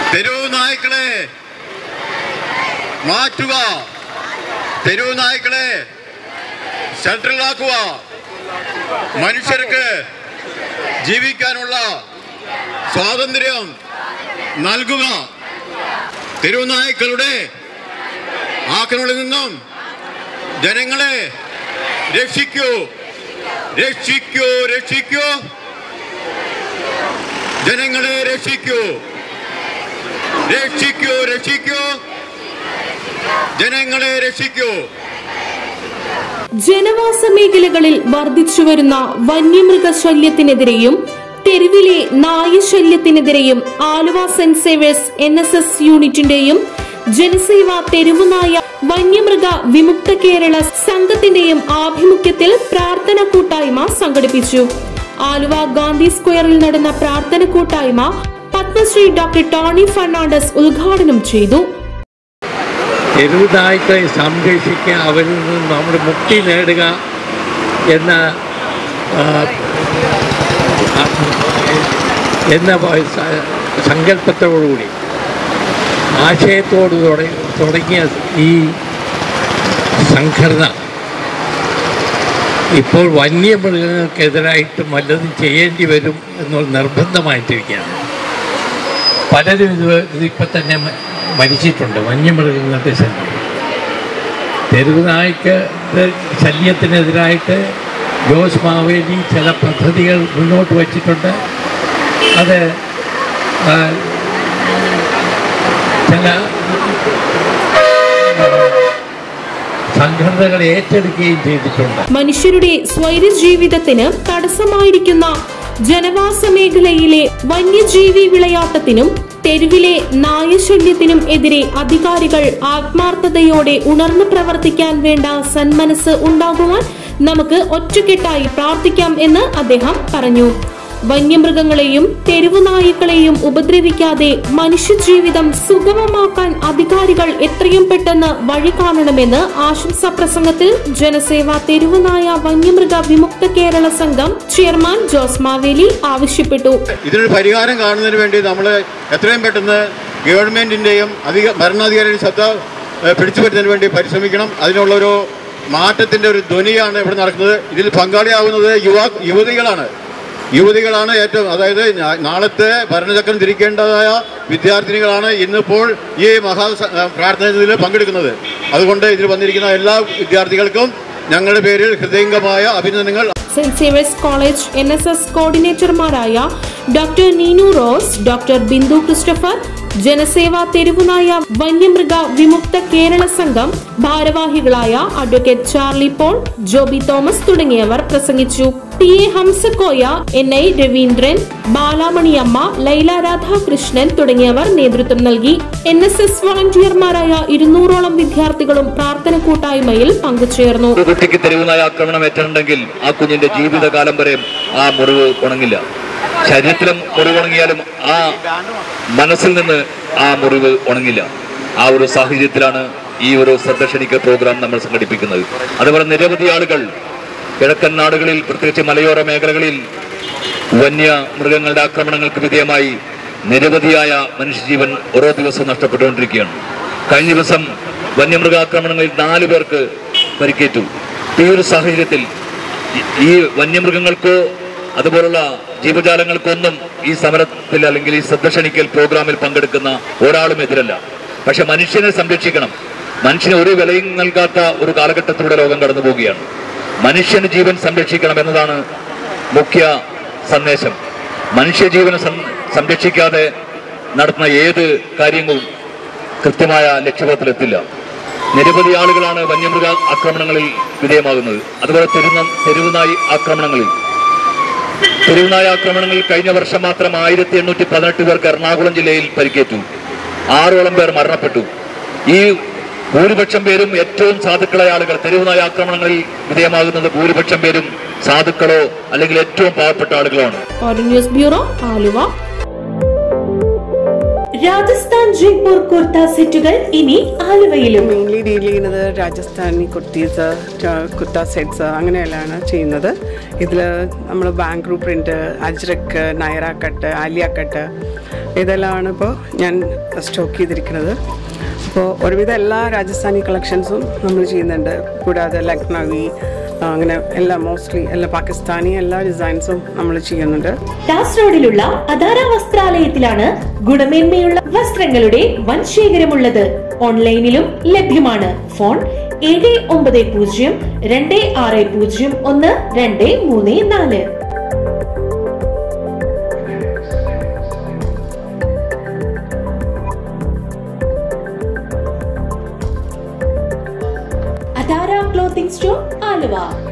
തെരുവ് നായ്ക്കളെ മാറ്റുക തെരുവ് നായ്ക്കളെ ഷെൽട്ടറിലാക്കുക മനുഷ്യർക്ക് ജീവിക്കാനുള്ള സ്വാതന്ത്ര്യം നൽകുക തെരുവ് നായ്ക്കളുടെ ആക്രമണത്തിൽ നിന്നും ജനങ്ങളെ രക്ഷിക്കൂ രക്ഷിക്കൂ രക്ഷിക്കൂ ജനങ്ങളെ രക്ഷിക്കൂ രക്ഷിക്കൂ രക്ഷിക്കൂ ജനങ്ങളെ രക്ഷിക്കൂ ജനവാസ മേഖലകളിൽ വർദ്ധിച്ചുവരുന്ന വന്യമൃഗശല്യത്തിനെതിരെയും തെരുവിലെ നായശല്യത്തിനെതിരെയും Aluva Saint Xavier's N S S യൂണിറ്റിന്റെയും ജനസേവ തെരുവുനായ വന്യമൃഗ വിമുക്ത കേരള സംഘത്തിന്റെയും ആഭിമുഖ്യത്തിൽ പ്രാർത്ഥന കൂട്ടായ്മ സംഘടിപ്പിച്ചു ആലുവ ഗാന്ധി സ്ക്വയറിൽ നടന്ന പ്രാർത്ഥന കൂട്ടായ്മ പത്മശ്രീ ഡോക്ടർ ടോണി ഫെർണാണ്ടസ് ഉദ്ഘാടനം ചെയ്തു തെരുവ് നായ്ക്കളെ സംരക്ഷിക്കുക അവരിൽ നിന്ന് നമ്മുടെ മുക്തി നേടുക എന്ന ആ, ആ, എന്ന സ- സങ്കല്പത്തോടുകൂടി ആശയത്തോട് തുട- തുടങ്ങിയ ഈ സംഘടന ഇപ്പോൾ വന്യമൃഗങ്ങൾക്കെതിരായിട്ട് വല്ലതും ചെയ്യേണ്ടി വരും എന്നുള്ള നിർബന്ധമായിട്ടിരിക്കുകയാണ് പലരും ഇത് ഇതിപ്പോൾ തന്നെ മ- മരിച്ചിട്ടുണ്ട് വന്യമൃഗങ്ങളുടെ ശല്യം തെരുവ് നായ്ക്ക് ശല്യത്തിനെതിരായിട്ട് ജോസ് മാവേലി ചില പദ്ധതികൾ മുന്നോട്ട് വച്ചിട്ടുണ്ട് അത് ആ, ചില സംഘടനകൾ ഏറ്റെടുക്കുകയും ചെയ്തിട്ടുണ്ട് മനുഷ്യരുടെ സ്വൈര ജീവിതത്തിന് തടസ്സമായിരിക്കുന്ന ജനവാസ മേഖലയിലെ വന്യജീവി വിളയാട്ടത്തിനും തെരുവിലെ നായശല്യത്തിനും എതിരെ അധികാരികൾ ആത്മാർത്ഥതയോടെ ഉണർന്നു പ്രവർത്തിക്കാൻ വേണ്ട സന്മനസ് ഉണ്ടാകുവാൻ നമുക്ക് ഒറ്റക്കെട്ടായി പ്രാർത്ഥിക്കാം എന്ന് അദ്ദേഹം പറഞ്ഞു വന്യമൃഗങ്ങളെയും തെരുവുനായ്ക്കളെയും ഉപദ്രവിക്കാതെ മനുഷ്യജീവിതം സുഗമമാക്കാൻ അധികാരികൾ എത്രയും പെട്ടെന്ന് വഴി കാണണമെന്ന് ആശംസാ പ്രസംഗത്തിൽ ജനസേവ തെരുവുനായ വന്യമൃഗ വിമുക്ത കേരള സംഘം ചെയർമാൻ ജോസ് മാവേലി ആവശ്യപ്പെട്ടു ഇതിനൊരു പരിഹാരം കാണുന്നതിന് വേണ്ടി നമ്മൾ എത്രയും പെട്ടെന്ന് ഗവൺമെന്റിന്റെയും അധിക ഭരണാധികാരികളുടെ ശ്രദ്ധ ഏഹ്, പിടിച്ചു പറ്റുന്നതിന് വേണ്ടി പരിശ്രമിക്കണം അതിനുള്ളൊരു മാറ്റത്തിന്റെ ഒരു ധ്വനിയാണ് ഇവിടെ നടക്കുന്നത് ഇതിൽ പങ്കാളിയാവുന്നത് യുവാ യുവതികളാണ് യുവതികളാണ് ഏറ്റവും അതായത് ഞാ- നാളത്തെ ഭരണചക്രം തിരിക്കേണ്ടതായ വിദ്യാർത്ഥിനികളാണ് ഇന്നിപ്പോൾ ഈ മഹാ സ- ഏഹ്, പ്രാർത്ഥനയിൽ പങ്കെടുക്കുന്നത് അതുകൊണ്ട് ഇതിൽ വന്നിരിക്കുന്ന എല്ലാ വിദ്യാർത്ഥികൾക്കും ഞങ്ങളുടെ പേരിൽ ഹൃദയംഗമായ അഭിനന്ദനങ്ങൾ Saint Xavier's college N S S കോർഡിനേറ്റർമാരായ doctor Neenu Rose doctor Bindu Christopher Janaseva തെരുവുനായ വന്യമൃഗ വിമുക്ത കേരള സംഘം ഭാരവാഹികളായ advocate Charlie Paul Joby Thomas തുടങ്ങിയവർ പ്രസംഗിച്ചു T A Hamsakoya N I Raveendran Balamaniyamma Laila Radhakrishnan തുടങ്ങിയവർ നേതൃത്വം നൽകി എൻ എസ് എസ് വളണ്ടിയർമാരായ ഇരുന്നൂറോളം വിദ്യാർത്ഥികളും പ്രാർത്ഥന കൂട്ടായ്മയിൽ പങ്കുചേർന്നു ഒരു കുട്ടിക്ക് തെരുവുനായ ആക്രമണം ഏറ്റിട്ടുണ്ടെങ്കിൽ ആ കുഞ്ഞിന്റെ ജീവിതകാലം വരെ ആ മുറിവ് ഉണങ്ങില്ല ശരീരത്തിലും മുറിവ് ഉണങ്ങിയാലും ആ മനസ്സിൽ നിന്ന് ആ മുറിവ് ഉണങ്ങില്ല ആ ഒരു സാഹചര്യത്തിലാണ് ഈ ഒരു ശ്രദ്ധ ക്ഷണിക്ക പ്രോഗ്രാം നമ്മൾ സംഘടിപ്പിക്കുന്നത് അതുപോലെ നിരവധി ആളുകൾ കിഴക്കൻ നാടുകളിൽ പ്രത്യേകിച്ച് മലയോര മേഖലകളിൽ വന്യ മൃഗങ്ങളുടെ ആക്രമണങ്ങൾക്ക് വിധേയമായി നിരവധിയായ മനുഷ്യജീവൻ ഓരോ ദിവസവും നഷ്ടപ്പെട്ടുകൊണ്ടിരിക്കുകയാണ് കഴിഞ്ഞ ദിവസം വന്യമൃഗാക്രമണങ്ങളിൽ നാല് പേർക്ക് പരിക്കേറ്റു ഈ ഒരു സാഹചര്യത്തിൽ ഈ- ഈ വന്യമൃഗങ്ങൾക്കോ അതുപോലുള്ള ജീവജാലങ്ങൾക്കൊന്നും ഈ സമരത്തിൽ അല്ലെങ്കിൽ ഈ ശ്രദ്ധ ക്ഷണിക്കൽ പ്രോഗ്രാമിൽ പങ്കെടുക്കുന്ന ഒരാളും എതിരല്ല പക്ഷെ മനുഷ്യനെ സംരക്ഷിക്കണം മനുഷ്യന് ഒരു വിലയും നൽകാത്ത ഒരു കാലഘട്ടത്തിലൂടെ ലോകം കടന്നു പോവുകയാണ് മനുഷ്യന് ജീവൻ സംരക്ഷിക്കണം എന്നതാണ് മുഖ്യ സന്ദേശം മനുഷ്യജീവനെ സം- സംരക്ഷിക്കാതെ നടത്തുന്ന ഏത് കാര്യങ്ങളും കൃത്യമായ ലക്ഷ്യപഥത്തിലെത്തില്ല നിരവധി ആളുകളാണ് വന്യമൃഗ ആക്രമണങ്ങളിൽ വിധേയമാകുന്നത് അതുപോലെ തെരുന്ന തെരുവുനായി ആക്രമണങ്ങളിൽ തെരുവുനായ ആക്രമണങ്ങളിൽ കഴിഞ്ഞ വർഷം മാത്രം ആയിരത്തി എണ്ണൂറ്റി പതിനെട്ട് പേർക്ക് എറണാകുളം ജില്ലയിൽ പരിക്കേറ്റു ആറോളം പേർ മരണപ്പെട്ടു ഈ ഭൂരിപക്ഷം പേരും ഏറ്റവും സാധുക്കളായ ആളുകൾ തെരുവുനായ ആക്രമണങ്ങളിൽ വിധേയമാകുന്നത് ഭൂരിപക്ഷം പേരും സാധുക്കളോ അല്ലെങ്കിൽ ഏറ്റവും പാവപ്പെട്ട ആളുകളാണ് ഓരോ ന്യൂസ് ബ്യൂറോ ആലുവ രാജസ്ഥാൻ ജയ്പൂർ കുർത്ത സെറ്റുകൾ ഇനി ആലുവയിലും മെയിൻലി ഡീൽ ചെയ്യുന്നത് രാജസ്ഥാനി കുർത്തീസ് കുർത്ത സെറ്റ്സ് അങ്ങനെയെല്ലാമാണ് ചെയ്യുന്നത് ഇതിൽ നമ്മൾ Bagru print Ajrakh Nayra cut Alia cut ഇതെല്ലാമാണ് ഇപ്പോൾ ഞാൻ സ്റ്റോക്ക് ചെയ്തിരിക്കുന്നത് അപ്പോൾ ഒരുവിധം എല്ലാ രാജസ്ഥാനി കളക്ഷൻസും നമ്മൾ ചെയ്യുന്നുണ്ട് കൂടാതെ ലക്നവി ആ, അങ്ങനെ എല്ലാ മോസ്റ്റ്ലി എല്ലാ പാകിസ്ഥാനി എല്ലാ ഡിസൈൻസും നമ്മൾ ചെയ്യുന്നുണ്ട് ടാസ് റോഡിലുള്ള അധാര വസ്ത്രാലയത്തിലാണ് ഗുണമേന്മയുള്ള വസ്ത്രങ്ങളുടെ വൻ ശേഖരമുള്ളത് ഓൺലൈനിലും ലഭ്യമാണ് ഫോൺ ഏഴ് ഒമ്പത് പൂജ്യം രണ്ട് ആറ് പൂജ്യം ഒന്ന് രണ്ട് മൂന്ന് നാല് അധാര ക്ലോത്തിംഗ് സ്റ്റോർ ആലുവ